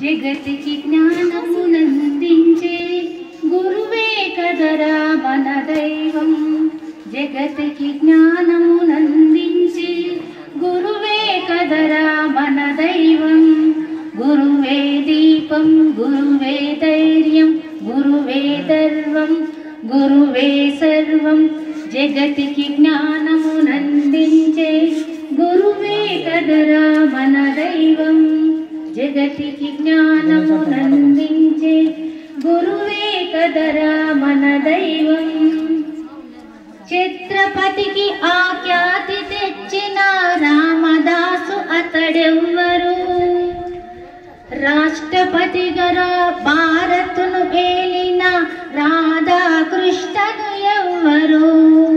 జగతికి జ్ఞానమునందించే గురువే కదరా మన దైవం జగతికి జ్ఞానమునందించే గురువే కదరా మన దైవం గురువే దీపం గురువే ధైర్యం గురువే దర్వం గురువే సర్వం జగతికి జ్ఞానమునందించే గురువే కదరా మన దైవం జగతికి జ్ఞానమునందించే గురువే కదరా మన దైవం ఛత్రపతికి ఆఖ్యాతి తెచ్చిన రామదాసు అతడెవ్వరు రాష్ట్రపతి గరా భారత్ను ఏలిన రాధాకృష్ణను ఎవ్వరు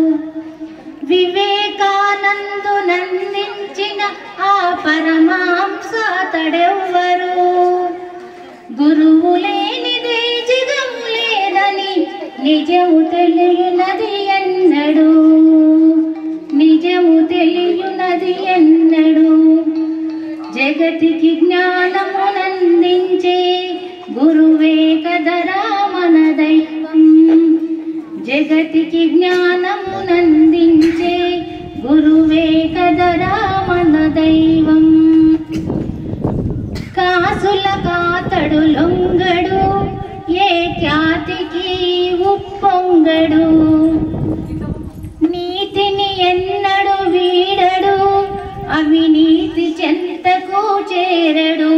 వివేకానందు నందించిన ఆ పరమాంస అతడెవ్వరు గురువు లేనిదే జగము లేదని నిజము తెలియనది ఎన్నడు నిజము తెలియనది ఎన్నడు జగతికి జ్ఞానమునందించే గురువే కదరా మన దైవం జగతికి జ్ఞానమునందించే గురువే కదరా మన దైవం కాసుల కాతడు లొంగడు ఏ ఖ్యాతికి ఉప్పొంగడు నీతిని ఎన్నడు వీడడు అవినీతి చెంతకు చేరడు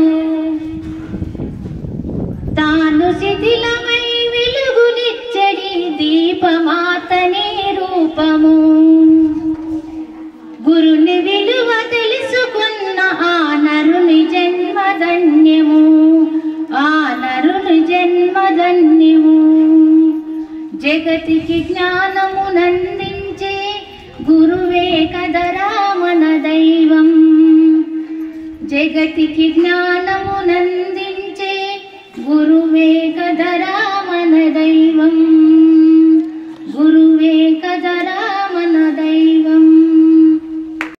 తాను శిథిలమై వెలుగునిచ్చడి దీపమాతనే రూపము గురుని విలువ తెలుసుకున్న ఆ నరుని జన్మధన్యము ఆ నరుని జన్మధన్యము జగతికి జ్ఞానమునందించే గురువే కదరా మన దైవం జగతికి జ్ఞానమునందించే గురువే కదరా మన